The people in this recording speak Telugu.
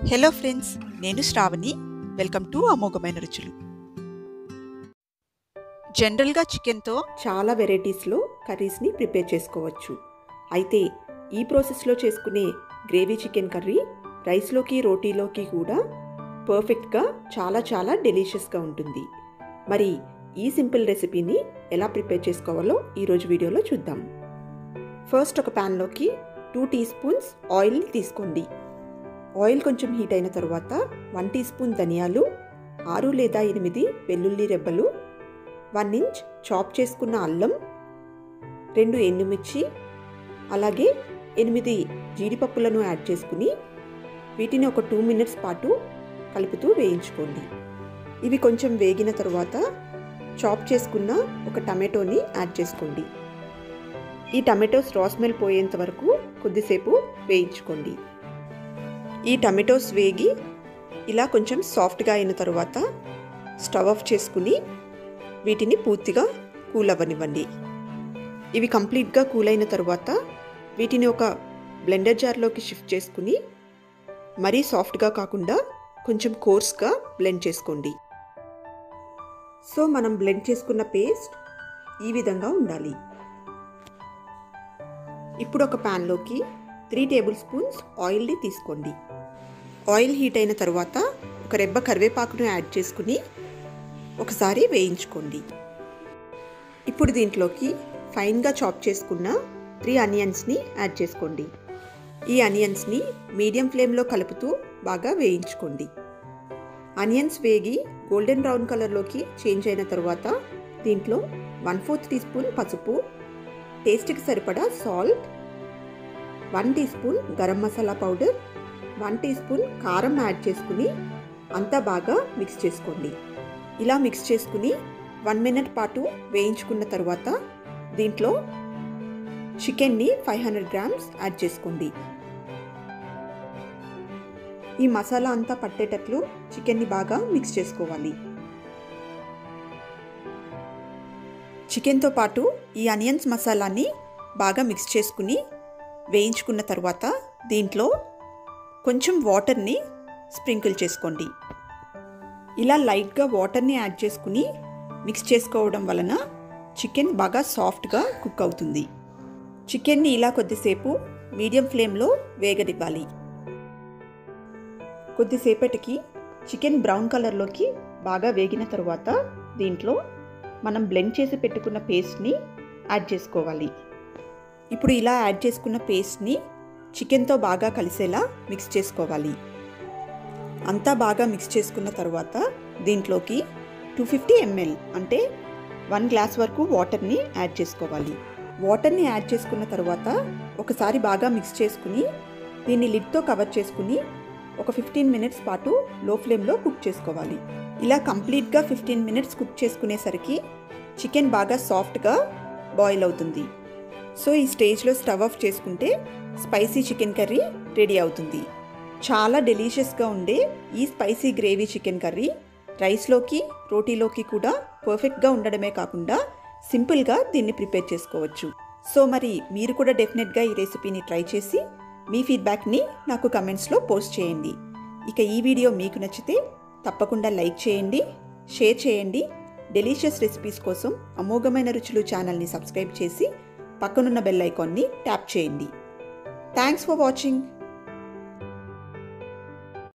హలో ఫ్రెండ్స్ నేను శ్రావణి వెల్కమ్ టు అమోఘమైన రుచులు జనరల్గా చికెన్తో చాలా వెరైటీస్లో కర్రీస్ని ప్రిపేర్ చేసుకోవచ్చు అయితే ఈ ప్రాసెస్లో చేసుకునే గ్రేవీ చికెన్ కర్రీ రైస్లోకి రోటీలోకి కూడా పర్ఫెక్ట్గా చాలా చాలా డెలిషియస్గా ఉంటుంది మరి ఈ సింపుల్ రెసిపీని ఎలా ప్రిపేర్ చేసుకోవాలో ఈరోజు వీడియోలో చూద్దాం ఫస్ట్ ఒక ప్యాన్లోకి టూ టీ స్పూన్స్ ఆయిల్ తీసుకోండి ఆయిల్ కొంచెం హీట్ అయిన తర్వాత వన్ టీ స్పూన్ ధనియాలు ఆరు లేదా ఎనిమిది వెల్లుల్లి రెబ్బలు వన్ ఇంచ్ చాప్ చేసుకున్న అల్లం రెండు ఎండుమిర్చి అలాగే ఎనిమిది జీడిపప్పులను యాడ్ చేసుకుని వీటిని ఒక టూ మినిట్స్ పాటు కలుపుతూ వేయించుకోండి ఇవి కొంచెం వేగిన తర్వాత చాప్ చేసుకున్న ఒక టమాటోని యాడ్ చేసుకోండి ఈ టమాటోస్ రా స్మెల్ పోయేంత వరకు కొద్దిసేపు వేయించుకోండి ఈ టమాటోస్ వేగి ఇలా కొంచెం సాఫ్ట్గా అయిన తర్వాత స్టవ్ ఆఫ్ చేసుకుని వీటిని పూర్తిగా కూల్ అవ్వనివ్వండి ఇవి కంప్లీట్గా కూల్ అయిన తర్వాత వీటిని ఒక బ్లెండర్ జార్లోకి షిఫ్ట్ చేసుకుని మరీ సాఫ్ట్గా కాకుండా కొంచెం కోర్స్గా బ్లెండ్ చేసుకోండి సో మనం బ్లెండ్ చేసుకున్న పేస్ట్ ఈ విధంగా ఉండాలి ఇప్పుడు ఒక ప్యాన్లోకి త్రీ టేబుల్ స్పూన్స్ ఆయిల్ని తీసుకోండి ఆయిల్ హీట్ అయిన తర్వాత ఒక రెబ్బ కరివేపాకును యాడ్ చేసుకుని ఒకసారి వేయించుకోండి ఇప్పుడు దీంట్లోకి ఫైన్గా చాప్ చేసుకున్న త్రీ ఆనియన్స్ని యాడ్ చేసుకోండి ఈ ఆనియన్స్ని మీడియం ఫ్లేమ్లో కలుపుతూ బాగా వేయించుకోండి ఆనియన్స్ వేగి గోల్డెన్ బ్రౌన్ కలర్లోకి చేంజ్ అయిన తర్వాత దీంట్లో వన్ ఫోర్త్ టీ స్పూన్ పసుపు టేస్ట్కి సరిపడా salt one teaspoon garam masala powder one teaspoon కారం యాడ్ చేసుకుని అంతా బాగా మిక్స్ చేసుకోండి ఇలా మిక్స్ చేసుకుని వన్ మినిట్ పాటు వేయించుకున్న తర్వాత దీంట్లో చికెన్ని ఫైవ్ హండ్రెడ్ గ్రామ్స్ యాడ్ చేసుకోండి ఈ మసాలా అంతా పట్టేటట్లు చికెన్ని బాగా మిక్స్ చేసుకోవాలి చికెన్తో పాటు ఈ అనియన్స్ మసాలాని బాగా మిక్స్ చేసుకుని వేయించుకున్న తర్వాత దీంట్లో కొంచెం వాటర్ని స్ప్రింకిల్ చేసుకోండి ఇలా లైట్గా వాటర్ని యాడ్ చేసుకుని మిక్స్ చేసుకోవడం వలన చికెన్ బాగా సాఫ్ట్గా కుక్ అవుతుంది చికెన్ని ఇలా కొద్దిసేపు మీడియం ఫ్లేమ్లో వేగనివ్వాలి కొద్దిసేపటికి చికెన్ బ్రౌన్ కలర్లోకి బాగా వేగిన తర్వాత దీంట్లో మనం బ్లెండ్ చేసి పెట్టుకున్న పేస్ట్ని యాడ్ చేసుకోవాలి ఇప్పుడు ఇలా యాడ్ చేసుకున్న పేస్ట్ని చికెన్తో బాగా కలిసేలా మిక్స్ చేసుకోవాలి అంతా బాగా మిక్స్ చేసుకున్న తర్వాత దీంట్లోకి టూ ఫిఫ్టీ ఎంఎల్ అంటే వన్ గ్లాస్ వరకు వాటర్ని యాడ్ చేసుకోవాలి వాటర్ని యాడ్ చేసుకున్న తర్వాత ఒకసారి బాగా మిక్స్ చేసుకుని దీన్ని లిడ్తో కవర్ చేసుకుని ఒక ఫిఫ్టీన్ మినిట్స్ పాటు లో ఫ్లేమ్లో కుక్ చేసుకోవాలి ఇలా కంప్లీట్గా ఫిఫ్టీన్ మినిట్స్ కుక్ చేసుకునేసరికి చికెన్ బాగా సాఫ్ట్గా బాయిల్ అవుతుంది సో ఈ స్టేజ్లో స్టవ్ ఆఫ్ చేసుకుంటే స్పైసీ చికెన్ కర్రీ రెడీ అవుతుంది చాలా డెలీషియస్గా ఉండే ఈ స్పైసీ గ్రేవీ చికెన్ కర్రీ రైస్లోకి రోటీలోకి కూడా పర్ఫెక్ట్గా ఉండడమే కాకుండా సింపుల్గా దీన్ని ప్రిపేర్ చేసుకోవచ్చు సో మరి మీరు కూడా డెఫినెట్గా ఈ రెసిపీని ట్రై చేసి మీ ఫీడ్బ్యాక్ని నాకు కమెంట్స్లో పోస్ట్ చేయండి ఇక ఈ వీడియో మీకు నచ్చితే తప్పకుండా లైక్ చేయండి షేర్ చేయండి డెలీషియస్ రెసిపీస్ కోసం అమోఘమైన రుచులు ఛానల్ని సబ్స్క్రైబ్ చేసి పక్కనున్న బెల్ ఐకాన్ని ట్యాప్ చేయండి థ్యాంక్స్ ఫర్ వాచింగ్